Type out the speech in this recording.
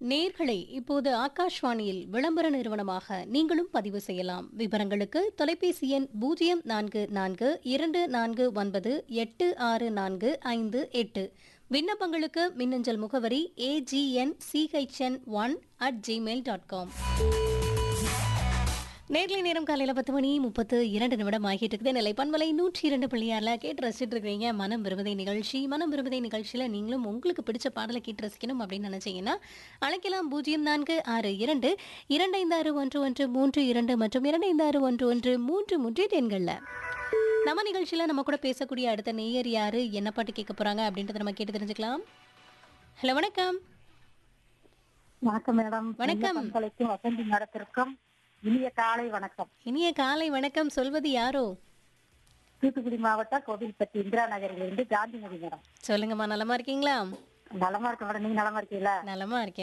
நேர்களை இப்போது ஆகாஷ்வாணியில் விளம்பர நிறுவனமாக நீங்களும் பதிவு செய்யலாம் விவரங்களுக்கு தொலைபேசி எண் பூஜ்ஜியம் நான்கு நான்கு இரண்டு நான்கு ஒன்பது எட்டு ஆறு நான்கு ஐந்து எட்டு விண்ணப்பங்களுக்கு மின்னஞ்சல் முகவரி AGN CHN one at Gmail dot com நேர்லை நேரம் காலையில் பத்து மணி முப்பத்து இரண்டு நிமிடம் ஆகிட்டு இருக்குது நிலை பண்பலை நூற்றி இரண்டு புள்ளியாரில் கேட்டு ரசிச்சுட்டு இருக்கிறீங்க மனம் விரும்புதை நிகழ்ச்சி மனம் விரும்புதை நிகழ்ச்சியில் நீங்களும் உங்களுக்கு பிடிச்ச பாடலை கேட்டு ரசிக்கணும் அப்படின்னு நினைச்சீங்கன்னா அழைக்கலாம் பூஜ்ஜியம் நான்கு ஆறு இரண்டு இரண்டு ஐந்து ஆறு ஒன்று ஒன்று மூன்று இரண்டு மற்றும் இரண்டு ஐந்து ஆறு ஒன்று ஒன்று மூன்று மூன்று எண்களில் நம்ம நிகழ்ச்சியில் நம்ம கூட பேசக்கூடிய அடுத்த நேயர் யாரு என்ன பாட்டு கேட்க போறாங்க அப்படின்றத நம்ம கேட்டு தெரிஞ்சுக்கலாம் ஹலோ வணக்கம் வணக்கம் மேடம் வணக்கம். பண்பலைக்கும் வசந்தி நடத்திருக்கும் இனிய காலை வணக்கம் இனிய காலை வணக்கம் சொல்வது யாரோ தூத்துக்குடி மாவட்டம் கோவில்பட்டி இந்திரா நகரிலிருந்து காந்தி நதி மேடம் சொல்லுங்கம்மா நலமா இருக்கீங்களா நலமா இருக்க மேடம் நீங்க நலமா இருக்கீங்களா நலமா இருக்கேன்